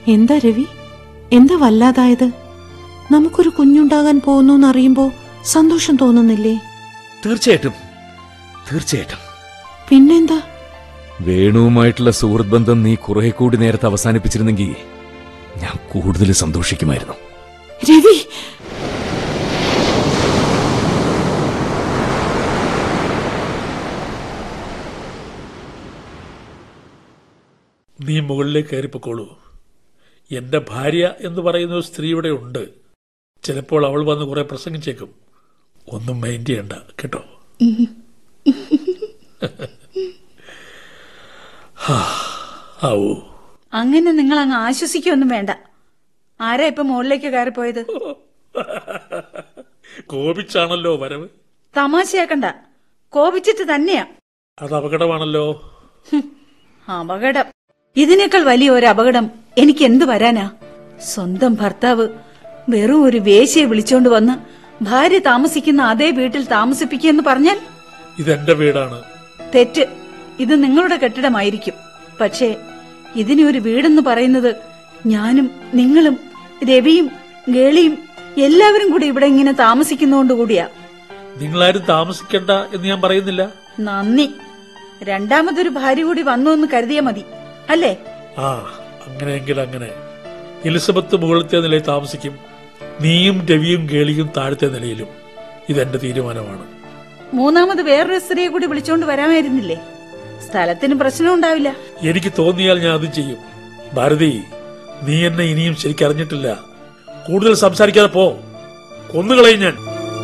എന്താ രവി എന്താ വല്ലാതായത് നമുക്കൊരു കുഞ്ഞുണ്ടാകാൻ പോകുന്നു എന്നറിയുമ്പോ സന്തോഷം തോന്നുന്നില്ലേ തീർച്ചയായിട്ടും തീർച്ചയായിട്ടും പിന്നെന്താ വേണുവുമായിട്ടുള്ള സുഹൃത്ത് ബന്ധം നീ കുറെ കൂടി നേരത്തെ അവസാനിപ്പിച്ചിരുന്നെങ്കിൽ ഞാൻ കൂടുതൽ സന്തോഷിക്കുമായിരുന്നു രവി നീ മുകളിലേക്ക് കയറിപ്പോക്കോളൂ എന്റെ ഭാര്യ എന്ന് പറയുന്ന ഒരു സ്ത്രീ ഇവിടെ ഉണ്ട് ചിലപ്പോൾ അവൾ വന്ന് കുറെ പ്രസംഗിച്ചേക്കും ഒന്നും മൈൻഡ് ചെയ്യണ്ട കേട്ടോ ഹാ, ആവൂ അങ്ങനെ നിങ്ങൾ അങ്ങ് ആശ്വസിക്കൊന്നും വേണ്ട ആരാ ഇപ്പൊ മുകളിലേക്ക് കയറിപ്പോയത് കോപിച്ചാണല്ലോ വരവ് തമാശയാക്കണ്ട കോപിച്ചിട്ട് തന്നെയാ അത് അപകടമാണല്ലോ ഹും, അപകടം ഇതിനേക്കാൾ വലിയ ഒരു അപകടം എനിക്ക് എന്ത് വരാനാ സ്വന്തം ഭർത്താവ് വെറും ഒരു വേശ്യയെ വിളിച്ചോണ്ട് വന്ന് ഭാര്യ താമസിക്കുന്ന അതേ വീട്ടിൽ താമസിപ്പിക്കുമെന്ന് പറഞ്ഞാൽ ഇതെന്റെ വീടാണ് തെറ്റ് ഇത് നിങ്ങളുടെ കെട്ടിടമായിരിക്കും പക്ഷേ ഇതിനെ ഒരു വീടെന്ന് പറയുന്നത് ഞാനും നിങ്ങളും രവിയും ഗേളിയും എല്ലാവരും കൂടി ഇവിടെ ഇങ്ങനെ താമസിക്കുന്നതുകൊണ്ടുകൂടിയാ നിങ്ങളാരും താമസിക്കണ്ട എന്ന് ഞാൻ പറയുന്നില്ല നന്ദി രണ്ടാമതൊരു ഭാര്യ കൂടി വന്നു എന്ന് കരുതിയാ മതി അല്ലേ ആ അങ്ങനെയെങ്കിൽ അങ്ങനെ എലിസബത്ത് മുകളിലത്തെ നിലയിൽ താമസിക്കും നീയും രവിയും കേളിയും താഴത്തെ നിലയിലും ഇതെന്റെ തീരുമാനമാണ് മൂന്നാമത് വേറൊരു സ്ത്രീയെ കൂടി വിളിച്ചോണ്ട് വരാമായിരുന്നില്ലേ സ്ഥലത്തിന് പ്രശ്നം ഉണ്ടാവില്ല എനിക്ക് തോന്നിയാൽ ഞാൻ അത് ചെയ്യും ഭാരതി നീ എന്നെ ഇനിയും ശരിക്കറിഞ്ഞിട്ടില്ല കൂടുതൽ സംസാരിക്കാതെ പോ കൊന്നുകളയും ഞാൻ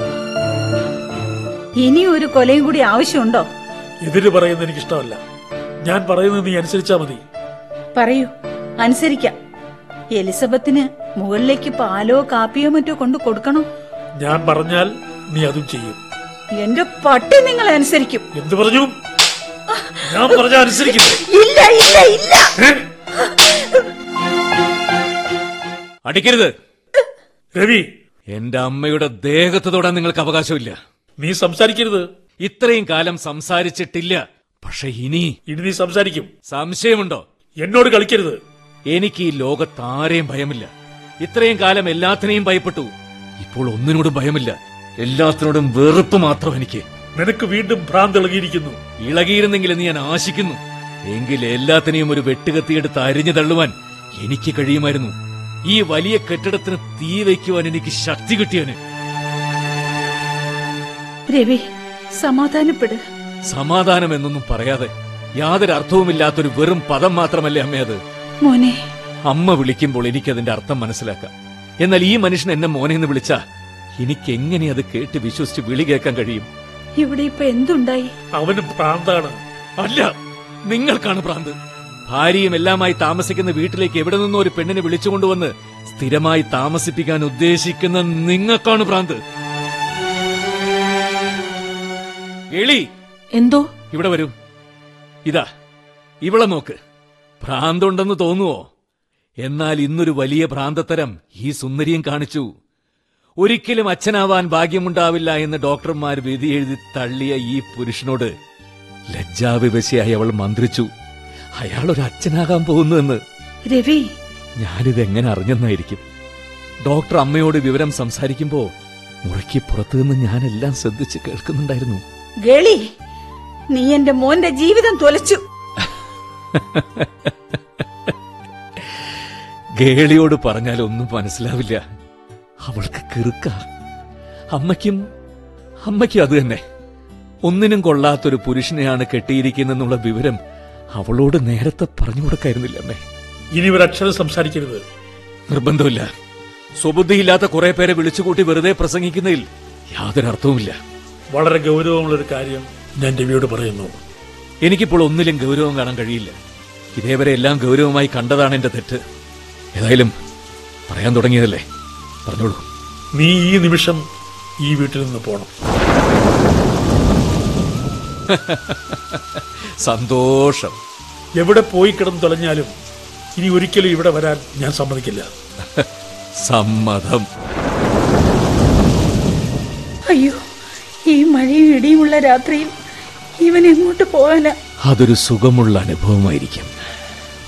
ഇനിയും ഒരു കൊലയും കൂടി ആവശ്യമുണ്ടോ എതിര് പറയുന്നത് എനിക്ക് ഇഷ്ടമല്ല ഞാൻ പറയുന്നത് നീ അനുസരിച്ചാ മതി പറയൂ അനുസരിക്കാം എലിസബത്തിന് മുകളിലേക്ക് പാലോ കാപ്പിയോ മറ്റോ കൊണ്ട് കൊടുക്കണോ ഞാൻ പറഞ്ഞാൽ നീ അതും ചെയ്യും എന്റെ പട്ടി നിങ്ങൾ അനുസരിക്കും എന്തു പറഞ്ഞു ഞാൻ പറഞ്ഞാൽ അനുസരിക്കില്ലേ ഇല്ല ഇല്ല ഇല്ല ഏ? അടിക്കരുത് രവി എന്റെ അമ്മയുടെ ദേഹത്ത് തൊടാൻ നിങ്ങൾക്ക് അവകാശമില്ല നീ സംസാരിക്കരുത് ഇത്രയും കാലം സംസാരിച്ചിട്ടില്ല പക്ഷെ ഇനി ഇനി നീ സംസാരിക്കും സംശയമുണ്ടോ എന്നോട് കളിക്കരുത് എനിക്ക് എനിക്ക് ഈ ലോകത്ത് ആരെയും ഭയമില്ല ഇത്രയും കാലം എല്ലാത്തിനെയും ഭയപ്പെട്ടു ഇപ്പോൾ ഒന്നിനോടും ഭയമില്ല എല്ലാത്തിനോടും വെറുപ്പ് മാത്രം എനിക്ക് നിനക്ക് വീണ്ടും ഭ്രാന്ത് ഇളകിയിരിക്കുന്നു ഇളകിയിരുന്നെങ്കിൽ ഞാൻ ആശിക്കുന്നു എങ്കിൽ എല്ലാത്തിനെയും ഒരു വെട്ടുകത്തിയെടുത്ത് അരിഞ്ഞു തള്ളുവാൻ എനിക്ക് കഴിയുമായിരുന്നു ഈ വലിയ കെട്ടിടത്തിന് തീ വയ്ക്കുവാൻ എനിക്ക് ശക്തി കിട്ടിയന് രവി സമാധാനപ്പെട് സമാധാനം എന്നൊന്നും പറയാതെ യാതൊരു അർത്ഥവുമില്ലാത്തൊരു വെറും പദം മാത്രമല്ലേ അമ്മ അത് മോനെ അമ്മ വിളിക്കുമ്പോൾ എനിക്കതിന്റെ അർത്ഥം മനസ്സിലാക്കാം എന്നാൽ ഈ മനുഷ്യൻ എന്നെ മോനെ എന്ന് വിളിച്ചാ എനിക്ക് എങ്ങനെ അത് കേട്ട് വിശ്വസിച്ച് വിളി കേൾക്കാൻ കഴിയും ഇവിടെ ഇപ്പൊ എന്തുണ്ടായി അവന് ഭ്രാന്താണ് അല്ല നിങ്ങൾക്കാണ് ഭ്രാന്ത് ഭാര്യയും എല്ലാമായി താമസിക്കുന്ന വീട്ടിലേക്ക് എവിടെ നിന്നോ ഒരു പെണ്ണിനെ വിളിച്ചുകൊണ്ടുവന്ന് സ്ഥിരമായി താമസിപ്പിക്കാൻ ഉദ്ദേശിക്കുന്ന നിങ്ങൾക്കാണ് ഭ്രാന്ത് എളി എന്തോ ഇവിടെ വരൂ ഇതാ ഇവിടെ നോക്ക് ഭ്രാന്തുണ്ടെന്ന് തോന്നുവോ എന്നാൽ ഇന്നൊരു വലിയ ഭ്രാന്തത്തരം ഈ സുന്ദരിയും കാണിച്ചു ഒരിക്കലും അച്ഛനാവാൻ ഭാഗ്യമുണ്ടാവില്ല എന്ന് ഡോക്ടർമാർ വിധി എഴുതി തള്ളിയ ഈ പുരുഷനോട് ലജ്ജാവിവശയായി അവൾ മന്ത്രിച്ചു അയാൾ ഒരു അച്ഛനാകാൻ പോകുന്നുവെന്ന് രവി ഞാനിത് എങ്ങനെ അറിഞ്ഞെന്നായിരിക്കും ഡോക്ടർ അമ്മയോട് വിവരം സംസാരിക്കുമ്പോ മുറയ്ക്ക് പുറത്തുനിന്ന് ഞാനെല്ലാം ശ്രദ്ധിച്ച് കേൾക്കുന്നുണ്ടായിരുന്നു ഗളി നീ എന്റെ മോന്റെ ജീവിതം തുലച്ചു ഗേളിയോട് പറഞ്ഞാൽ ഒന്നും മനസ്സിലാവില്ല അവൾക്ക് കിറുക്ക അമ്മയ്ക്കും അമ്മയ്ക്കും അത് തന്നെ ഒന്നിനും കൊള്ളാത്തൊരു പുരുഷനെയാണ് കെട്ടിയിരിക്കുന്നെന്നുള്ള വിവരം അവളോട് നേരത്തെ പറഞ്ഞു കൊടുക്കായിരുന്നില്ല അമ്മേ ഇനി ഒരു അക്ഷരം സംസാരിക്കരുത് നിർബന്ധമില്ല സ്വബുദ്ധിയില്ലാത്ത കുറെ പേരെ വിളിച്ചുകൂട്ടി വെറുതെ പ്രസംഗിക്കുന്നതിൽ യാതൊരു അർത്ഥവുമില്ല വളരെ ഗൗരവമുള്ളൊരു കാര്യം ഞാൻ രവിയോട് പറയുന്നു എനിക്കിപ്പോൾ ഒന്നിലും ഗൗരവം കാണാൻ കഴിയില്ല ഇതേവരെ എല്ലാം ഗൗരവമായി കണ്ടതാണ് എന്റെ തെറ്റ് ഏതായാലും പറയാൻ തുടങ്ങിയതല്ലേ പറഞ്ഞോളൂ നീ ഈ നിമിഷം ഈ വീട്ടിൽ നിന്ന് പോണം സന്തോഷം എവിടെ പോയി കിടന്ന് തുളഞ്ഞാലും ഇനി ഒരിക്കലും ഇവിടെ വരാൻ ഞാൻ സമ്മതിക്കില്ല സമ്മതം അയ്യോ ഈ മഴയും ഇടിയുമുള്ള രാത്രിയിൽ ഇവൻ എങ്ങോട്ട് പോകാനാ അതൊരു സുഖമുള്ള അനുഭവമായിരിക്കും